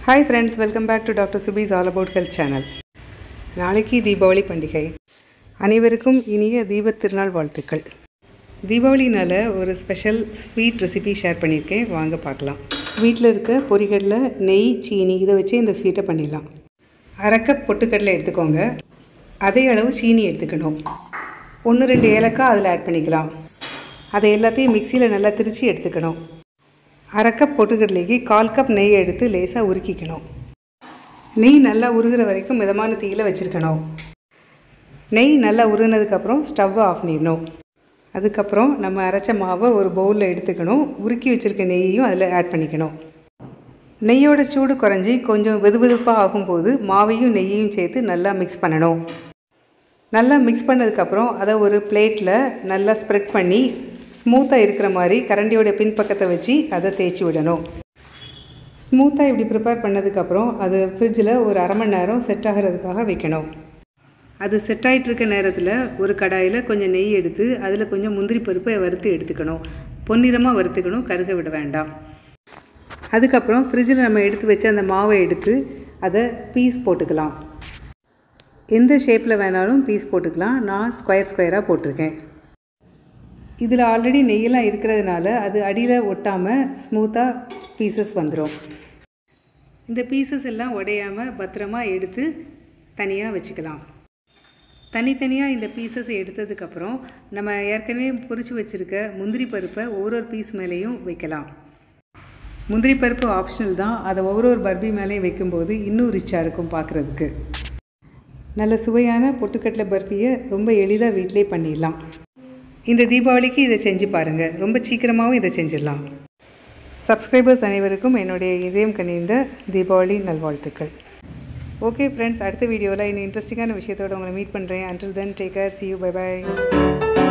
hi friends welcome back to doctor Subi's all about health channel நாளைக்கு தீபாவளி பண்டிகை அனைவருக்கும் இனிய தீபத் திருநாள் வாழ்த்துக்கள் தீபாவளினால் ஒரு ஸ்பெஷல் ஸ்வீட் ரெசிபி ஷேர் பண்ணியிருக்கேன் வாங்க பார்க்கலாம் வீட்டில் இருக்க பொரிகளில் நெய் சீனி இதை வச்சு இந்த ஸ்வீட்டை பண்ணிடலாம் அரை கப் பொட்டுக்கடலை எடுத்துக்கோங்க அதே அளவு சீனி எடுத்துக்கணும் ஒன்று ரெண்டு ஏலக்காய் அதில் ஆட் பண்ணிக்கலாம் அதை எல்லாத்தையும் மிக்சியில் நல்லா திரித்து எடுத்துக்கணும் அரை கப் பொட்டுக்கடலைக்கு கால் கப் நெய் எடுத்து லேசாக உருக்கிக்கணும் நெய் நல்லா உருகிற வரைக்கும் மிதமான தீயில் வச்சுருக்கணும் நெய் நல்லா உருகினதுக்கப்புறம் ஸ்டவ்வை ஆஃப் பண்ணிடணும் அதுக்கப்புறம் நம்ம அரைச்ச மாவை ஒரு பவுலில் எடுத்துக்கணும் உருக்கி வச்சுருக்க நெய்யையும் அதில் ஆட் பண்ணிக்கணும் நெய்யோட சூடு குறைஞ்சி கொஞ்சம் வெது வெதுப்பாக ஆகும்போது மாவையும் நெய்யையும் சேர்த்து நல்லா மிக்ஸ் பண்ணணும் நல்லா மிக்ஸ் பண்ணதுக்கப்புறம் அதை ஒரு பிளேட்டில் நல்லா ஸ்ப்ரெட் பண்ணி ஸ்மூத்தாக இருக்கிற மாதிரி கரண்டியோட பின்பக்கத்தை வச்சு அதை தேய்ச்சி விடணும் ஸ்மூத்தாக இப்படி ப்ரிப்பேர் பண்ணதுக்கப்புறம் அது ஃப்ரிட்ஜில் ஒரு அரை மணி நேரம் செட் ஆகிறதுக்காக வைக்கணும் அது செட் ஆகிட்டு இருக்க நேரத்தில் ஒரு கடாயில் கொஞ்சம் நெய் எடுத்து அதில் கொஞ்சம் முந்திரி பருப்பை வறுத்து எடுத்துக்கணும் பொன்னிறமாக வறுத்துக்கணும் கருக விட வேண்டாம் அதுக்கப்புறம் ஃப்ரிட்ஜில் நம்ம எடுத்து வச்ச அந்த மாவை எடுத்து அதை பீஸ் போட்டுக்கலாம் எந்த ஷேப்பில் வேணாலும் பீஸ் போட்டுக்கலாம் நான் ஸ்கொயர் ஸ்கொயராக போட்டிருக்கேன் இதில் ஆல்ரெடி நெய்யெல்லாம் இருக்கிறதுனால அது அடியில் ஒட்டாமல் ஸ்மூத்தாக பீசஸ் வந்துடும் இந்த பீசஸ் எல்லாம் உடையாமல் பத்திரமா எடுத்து தனியாக வச்சுக்கலாம் தனித்தனியாக இந்த பீசஸ் எடுத்ததுக்கப்புறம் நம்ம ஏற்கனவே பொரிச்சு வச்சுருக்க முந்திரி பருப்பை ஒரு ஒரு பீஸ் மேலேயும் வைக்கலாம் முந்திரி பருப்பு ஆப்ஷனல் தான் அதை ஒவ்வொரு ஒரு பர்பி மேலேயும் வைக்கும்போது இன்னும் ரிச்சாக இருக்கும் பார்க்குறதுக்கு நல்ல சுவையான பொட்டுக்கடலை பர்ஃபியை ரொம்ப எளிதாக வீட்டிலே பண்ணிடலாம் இந்த தீபாவளிக்கு இதை செஞ்சு பாருங்கள் ரொம்ப சீக்கிரமாகவும் இதை செஞ்சிடலாம் சப்ஸ்கிரைபர்ஸ் அனைவருக்கும் என்னுடைய இதயம் கனிந்த தீபாவளி நல்வாழ்த்துக்கள் ஓகே ஃப்ரெண்ட்ஸ் அடுத்த வீடியோவில் இன்னும் இன்ட்ரெஸ்டிங்கான விஷயத்தோடு உங்களை மீட் பண்ணுறேன் until then take care see you bye bye